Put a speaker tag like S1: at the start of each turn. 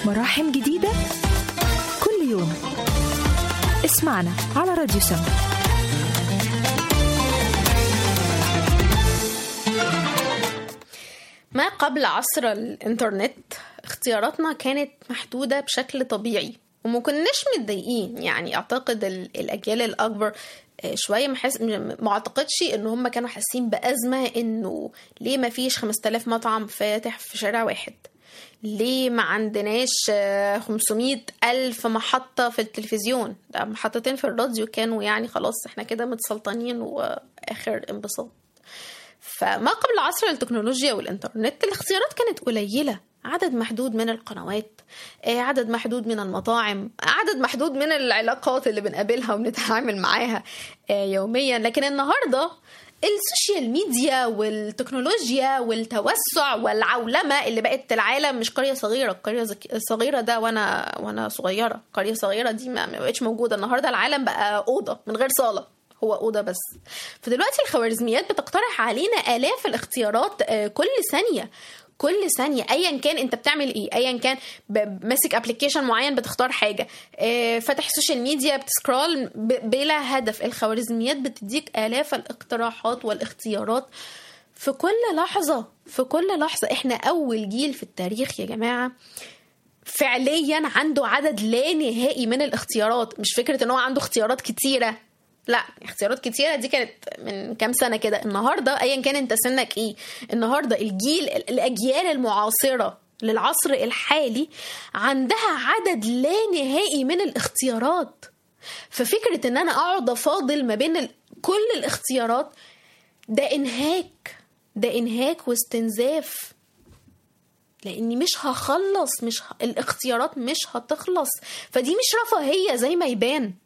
S1: مراحم جديدة كل يوم اسمعنا على راديو سما
S2: ما قبل عصر الانترنت اختياراتنا كانت محدودة بشكل طبيعي وما كناش متضايقين يعني اعتقد ال- الاجيال الاكبر آه، شويه محس... م- ما اعتقدش ان هم كانوا حاسين بازمه انه ليه ما فيش 5000 مطعم فاتح في شارع واحد ليه ما عندناش آه، 500 ألف محطة في التلفزيون ده محطتين في الراديو كانوا يعني خلاص احنا كده متسلطنين وآخر انبساط فما قبل عصر التكنولوجيا والإنترنت الاختيارات كانت قليلة عدد محدود من القنوات آه، عدد محدود من المطاعم عدد محدود من العلاقات اللي بنقابلها وبنتعامل معاها آه، يوميا لكن النهارده السوشيال ميديا والتكنولوجيا والتوسع والعولمه اللي بقت العالم مش قريه صغيره القريه زك- الصغيره ده وانا وانا صغيره قريه صغيره دي ما ما بقتش موجوده النهارده العالم بقى اوضه من غير صاله هو اوضه بس فدلوقتي الخوارزميات بتقترح علينا الاف الاختيارات آه، كل ثانيه كل ثانية أيا كان أنت بتعمل إيه أيا كان ب- ماسك أبلكيشن معين بتختار حاجة آه، فاتح سوشيال ميديا بتسكرول ب- بلا هدف الخوارزميات بتديك آلاف الاقتراحات والاختيارات في كل لحظة في كل لحظة إحنا أول جيل في التاريخ يا جماعة فعليا عنده عدد لا نهائي من الاختيارات مش فكرة ان هو عنده اختيارات كتيرة لا اختيارات كتيرة دي كانت من كام سنة كده النهاردة ايا كان انت سنك ايه النهاردة الجيل الاجيال المعاصرة للعصر الحالي عندها عدد لا نهائي من الاختيارات ففكرة ان انا اقعد افاضل ما بين ال- كل الاختيارات ده انهاك ده انهاك واستنزاف لاني مش هخلص مش ه... الاختيارات مش هتخلص فدي مش رفاهيه زي ما يبان